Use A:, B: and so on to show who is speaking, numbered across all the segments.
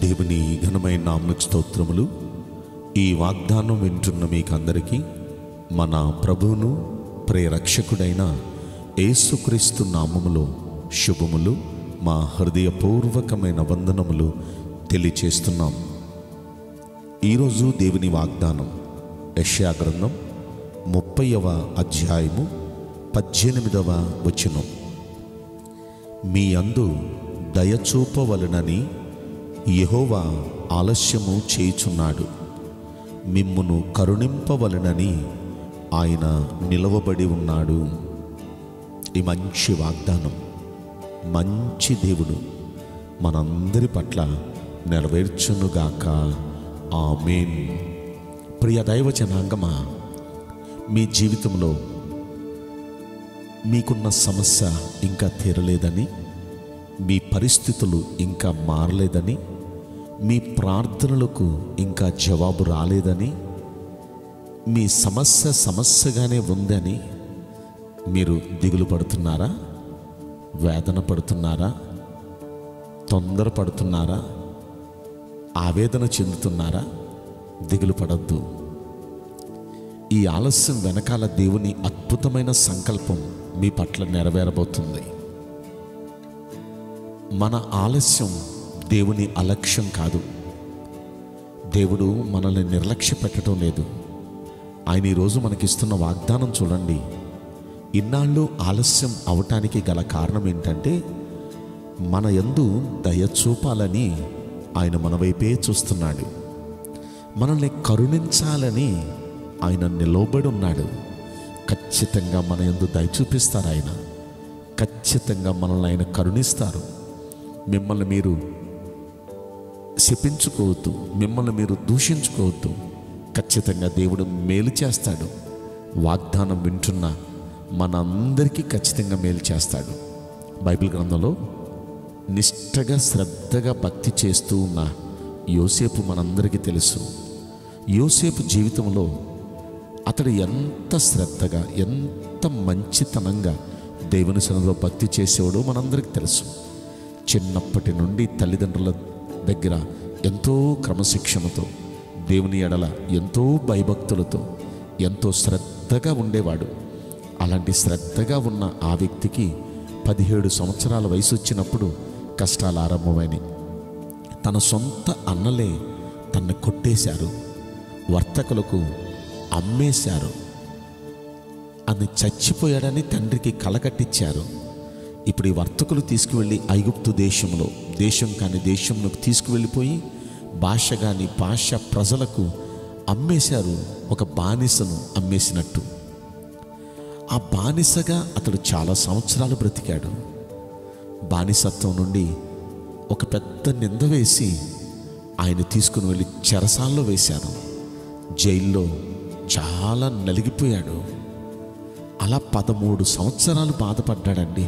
A: దేవుని ఘనమైన నామకు స్తోత్రములు ఈ వాగ్దానం వింటున్న మీకందరికీ మన ప్రభువును ప్రేరక్షకుడైన యేసుక్రీస్తు నామములో శుభములు మా హృదయపూర్వకమైన వందనములు తెలియచేస్తున్నాం ఈరోజు దేవుని వాగ్దానం యెషయా గ్రంథం ముప్పైవ అధ్యాయము పద్దెనిమిదవ వచనం మీ అందు దయచూపవలనని యెహోవా ఆలస్యము చేయుచున్నాడు మిమ్మును కరుణింపవలనని ఆయన నిలవబడి ఉన్నాడు ఈ మంచి వాగ్దానం మంచి దేవుడు మనందరి పట్ల నెరవేర్చునుగాక ఆమెన్ ప్రియ దైవ జనాంగమా మీ జీవితంలో మీకున్న సమస్య ఇంకా తీరలేదని మీ పరిస్థితులు ఇంకా మారలేదని మీ ప్రార్థనలకు ఇంకా జవాబు రాలేదని మీ సమస్య సమస్యగానే ఉందని మీరు దిగులు పడుతున్నారా వేదన పడుతున్నారా తొందరపడుతున్నారా ఆవేదన చెందుతున్నారా దిగులు పడద్దు ఈ ఆలస్యం వెనకాల దేవుని అద్భుతమైన సంకల్పం మీ పట్ల నెరవేరబోతుంది మన ఆలస్యం దేవుని అలక్ష్యం కాదు దేవుడు మనల్ని నిర్లక్ష్య పెట్టడం లేదు ఆయన ఈరోజు మనకిస్తున్న వాగ్దానం చూడండి ఇన్నాళ్ళు ఆలస్యం అవటానికి గల కారణం ఏంటంటే మన యందు దయ చూపాలని ఆయన మన వైపే చూస్తున్నాడు మనల్ని కరుణించాలని ఆయన నిలవబడి ఉన్నాడు ఖచ్చితంగా మన యందు దయ చూపిస్తారు ఆయన ఖచ్చితంగా మనల్ని ఆయన కరుణిస్తారు మిమ్మల్ని మీరు శపించుకోవద్దు మిమ్మల్ని మీరు దూషించుకోవద్దు ఖచ్చితంగా దేవుడు మేలు చేస్తాడు వాగ్దానం వింటున్న మనందరికీ ఖచ్చితంగా మేలు చేస్తాడు బైబిల్ గ్రంథంలో నిష్టగా శ్రద్ధగా భక్తి చేస్తూ ఉన్న యోసేపు మనందరికీ తెలుసు యోసేపు జీవితంలో అతడు ఎంత శ్రద్ధగా ఎంత మంచితనంగా దేవుని సన్నిధిలో భక్తి చేసేవాడో మనందరికీ తెలుసు చిన్నప్పటి నుండి తల్లిదండ్రుల దగ్గర ఎంతో క్రమశిక్షణతో దేవుని ఎడల ఎంతో భయభక్తులతో ఎంతో శ్రద్ధగా ఉండేవాడు అలాంటి శ్రద్ధగా ఉన్న ఆ వ్యక్తికి పదిహేడు సంవత్సరాల వయసు వచ్చినప్పుడు కష్టాలు ఆరంభమైనవి తన సొంత అన్నలే తన్ను కొట్టేశారు వర్తకులకు అమ్మేశారు అని చచ్చిపోయాడని తండ్రికి కలకట్టించారు ఇప్పుడు ఈ వర్తకులు తీసుకువెళ్ళి ఐగుప్తు దేశంలో దేశం కాని దేశంలోకి తీసుకువెళ్ళిపోయి భాష కాని భాష ప్రజలకు అమ్మేశారు ఒక బానిసను అమ్మేసినట్టు ఆ బానిసగా అతడు చాలా సంవత్సరాలు బ్రతికాడు బానిసత్వం నుండి ఒక పెద్ద నింద వేసి ఆయన తీసుకుని వెళ్ళి చెరసాల్లో వేశారు జైల్లో చాలా నలిగిపోయాడు అలా పదమూడు సంవత్సరాలు బాధపడ్డాడండి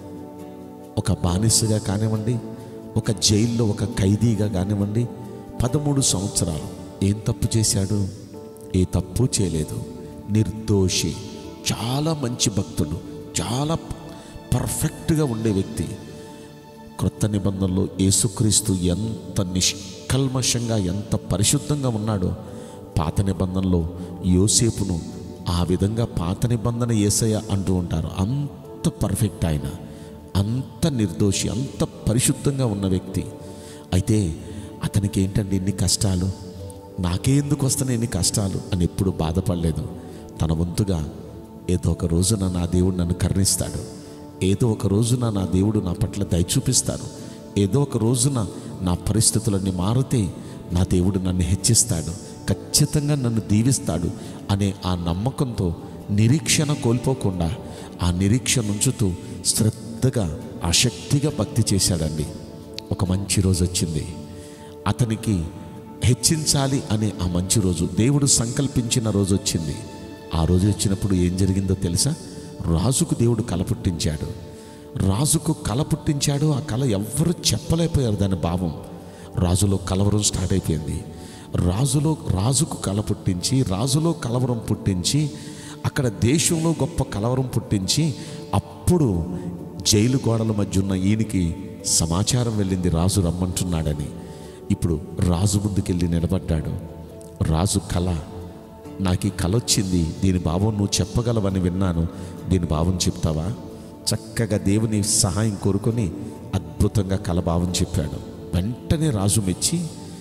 A: ఒక బానిసగా కానివ్వండి ఒక జైల్లో ఒక ఖైదీగా కానివ్వండి పదమూడు సంవత్సరాలు ఏం తప్పు చేశాడు ఏ తప్పు చేయలేదు నిర్దోషి చాలా మంచి భక్తుడు చాలా పర్ఫెక్ట్గా ఉండే వ్యక్తి క్రొత్త నిబంధనలో యేసుక్రీస్తు ఎంత నిష్కల్మషంగా ఎంత పరిశుద్ధంగా ఉన్నాడో పాత నిబంధనలో యోసేపును ఆ విధంగా పాత నిబంధన ఏసయ్య అంటూ ఉంటారు అంత పర్ఫెక్ట్ ఆయన అంత నిర్దోషి అంత పరిశుద్ధంగా ఉన్న వ్యక్తి అయితే అతనికి ఏంటండి ఎన్ని కష్టాలు నాకే ఎందుకు వస్తున్నాయి ఎన్ని కష్టాలు అని ఎప్పుడు బాధపడలేదు తన వంతుగా ఏదో ఒక రోజున నా దేవుడు నన్ను కరుణిస్తాడు ఏదో ఒక రోజున నా దేవుడు నా పట్ల దయ చూపిస్తాడు ఏదో ఒక రోజున నా పరిస్థితులన్నీ మారితే నా దేవుడు నన్ను హెచ్చిస్తాడు ఖచ్చితంగా నన్ను దీవిస్తాడు అనే ఆ నమ్మకంతో నిరీక్షణ కోల్పోకుండా ఆ నిరీక్షణ ఉంచుతూ శ్రద్ధగా ఆసక్తిగా భక్తి చేశాడండి ఒక మంచి రోజు వచ్చింది అతనికి హెచ్చించాలి అనే ఆ మంచి రోజు దేవుడు సంకల్పించిన రోజు వచ్చింది ఆ రోజు వచ్చినప్పుడు ఏం జరిగిందో తెలుసా రాజుకు దేవుడు కల పుట్టించాడు రాజుకు కల పుట్టించాడు ఆ కళ ఎవ్వరూ చెప్పలేకపోయారు దాని భావం రాజులో కలవరం స్టార్ట్ అయిపోయింది రాజులో రాజుకు కల పుట్టించి రాజులో కలవరం పుట్టించి అక్కడ దేశంలో గొప్ప కలవరం పుట్టించి అప్పుడు జైలు గోడల మధ్య ఉన్న ఈయనకి సమాచారం వెళ్ళింది రాజు రమ్మంటున్నాడని ఇప్పుడు రాజు ముందుకెళ్ళి నిలబడ్డాడు రాజు కళ నాకు ఈ కళ వచ్చింది దీని భావం నువ్వు చెప్పగలవని విన్నాను దీని భావం చెప్తావా చక్కగా దేవుని సహాయం కోరుకొని అద్భుతంగా కళ భావం చెప్పాడు వెంటనే రాజు మెచ్చి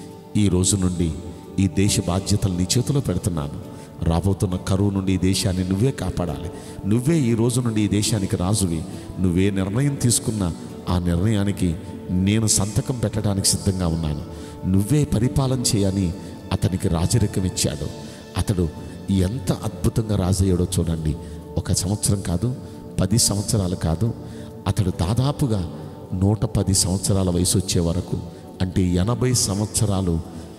A: ఈ రోజు నుండి ఈ దేశ బాధ్యతలు నీ చేతిలో పెడుతున్నాను రాబోతున్న కరువు నుండి ఈ దేశాన్ని నువ్వే కాపాడాలి నువ్వే ఈ రోజు నుండి ఈ దేశానికి రాజువి నువ్వే నిర్ణయం తీసుకున్నా ఆ నిర్ణయానికి నేను సంతకం పెట్టడానికి సిద్ధంగా ఉన్నాను నువ్వే పరిపాలన చేయని అతనికి రాజరికం ఇచ్చాడు అతడు ఎంత అద్భుతంగా రాజయ్యాడో చూడండి ఒక సంవత్సరం కాదు పది సంవత్సరాలు కాదు అతడు దాదాపుగా నూట పది సంవత్సరాల వయసు వచ్చే వరకు అంటే ఎనభై సంవత్సరాలు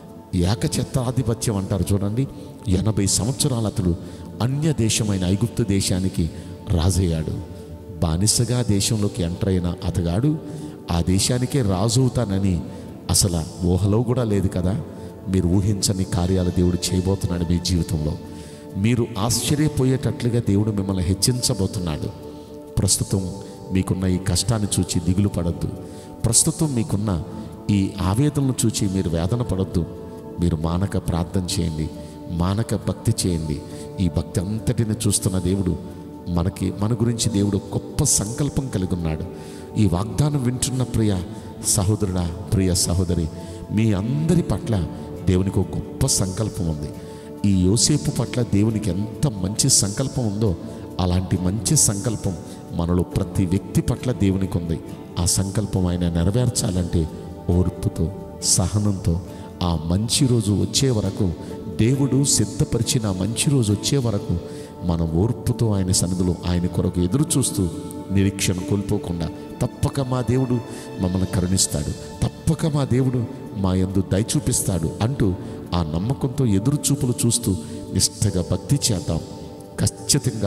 A: ఏకఛత్రాధిపత్యం అంటారు చూడండి ఎనభై సంవత్సరాలు అతడు అన్య దేశమైన ఐగుప్తు దేశానికి రాజయ్యాడు బానిసగా దేశంలోకి ఎంటర్ అయిన అతగాడు ఆ దేశానికే రాజు అవుతానని అసలు ఊహలో కూడా లేదు కదా మీరు ఊహించని కార్యాలు దేవుడు చేయబోతున్నాడు మీ జీవితంలో మీరు ఆశ్చర్యపోయేటట్లుగా దేవుడు మిమ్మల్ని హెచ్చించబోతున్నాడు ప్రస్తుతం మీకున్న ఈ కష్టాన్ని చూచి దిగులు పడద్దు ప్రస్తుతం మీకున్న ఈ ఆవేదనను చూచి మీరు వేదన పడద్దు మీరు మానక ప్రార్థన చేయండి మానక భక్తి చేయండి ఈ భక్తి అంతటిని చూస్తున్న దేవుడు మనకి మన గురించి దేవుడు గొప్ప సంకల్పం కలిగి ఉన్నాడు ఈ వాగ్దానం వింటున్న ప్రియ సహోదరుడా ప్రియ సహోదరి మీ అందరి పట్ల దేవునికి ఒక గొప్ప సంకల్పం ఉంది ఈ యోసేపు పట్ల దేవునికి ఎంత మంచి సంకల్పం ఉందో అలాంటి మంచి సంకల్పం మనలో ప్రతి వ్యక్తి పట్ల దేవునికి ఉంది ఆ సంకల్పం ఆయన నెరవేర్చాలంటే ఓర్పుతో సహనంతో ఆ మంచి రోజు వచ్చే వరకు దేవుడు సిద్ధపరిచిన ఆ మంచి రోజు వచ్చే వరకు మనం ఓర్పుతో ఆయన సన్నిధిలో ఆయన కొరకు ఎదురు చూస్తూ నిరీక్షణ కోల్పోకుండా తప్పక మా దేవుడు మమ్మల్ని కరుణిస్తాడు తప్పక మా దేవుడు మా యందు దయ చూపిస్తాడు అంటూ ఆ నమ్మకంతో ఎదురు చూపులు చూస్తూ నిష్టగా భక్తి చేద్దాం ఖచ్చితంగా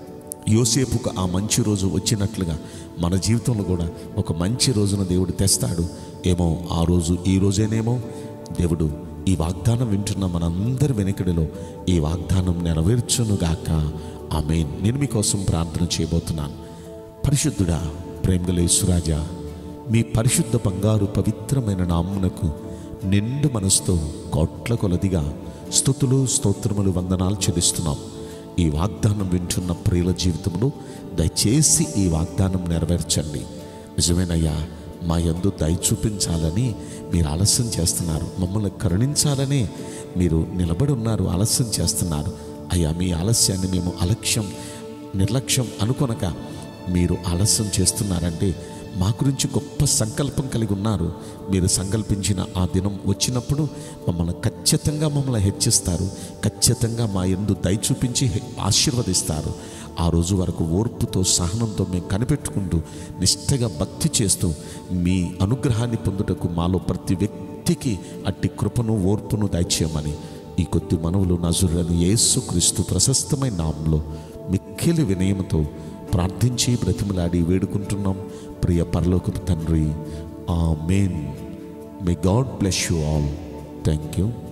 A: యోసేపుకు ఆ మంచి రోజు వచ్చినట్లుగా మన జీవితంలో కూడా ఒక మంచి రోజున దేవుడు తెస్తాడు ఏమో ఆ రోజు ఈ రోజేనేమో దేవుడు ఈ వాగ్దానం వింటున్న మనందరి వెనుకడిలో ఈ వాగ్దానం నెరవేర్చునుగాక ఆమె నేను మీకోసం ప్రార్థన చేయబోతున్నాను పరిశుద్ధుడా ప్రేమగలేశ్వరాజా మీ పరిశుద్ధ బంగారు పవిత్రమైన నామ్మునకు నిండు మనసుతో కోట్ల కొలదిగా స్థుతులు స్తోత్రములు వందనాలు చెల్లిస్తున్నాం ఈ వాగ్దానం వింటున్న ప్రియుల జీవితంలో దయచేసి ఈ వాగ్దానం నెరవేర్చండి నిజమేనయ్యా మా యందు దయ చూపించాలని మీరు ఆలస్యం చేస్తున్నారు మమ్మల్ని కరుణించాలని మీరు నిలబడి ఉన్నారు ఆలస్యం చేస్తున్నారు అయ్యా మీ ఆలస్యాన్ని మేము అలక్ష్యం నిర్లక్ష్యం అనుకొనక మీరు ఆలస్యం చేస్తున్నారంటే మా గురించి గొప్ప సంకల్పం కలిగి ఉన్నారు మీరు సంకల్పించిన ఆ దినం వచ్చినప్పుడు మమ్మల్ని ఖచ్చితంగా మమ్మల్ని హెచ్చిస్తారు ఖచ్చితంగా మా ఎందు దయ చూపించి హె- ఆశీర్వదిస్తారు ఆ రోజు వరకు ఓర్పుతో సహనంతో మేము కనిపెట్టుకుంటూ నిష్టగా భక్తి చేస్తూ మీ అనుగ్రహాన్ని పొందుటకు మాలో ప్రతి వ్యక్తికి అట్టి కృపను ఓర్పును దయచేయమని ఈ కొద్ది మనవులు నజురని యేసు క్రీస్తు ప్రశస్తమైన నామంలో మిక్కిలి వినయంతో ప్రార్థించి బ్రతిమలాడి వేడుకుంటున్నాం ప్రియ పరలోకపు తండ్రి amen may God bless you all thank you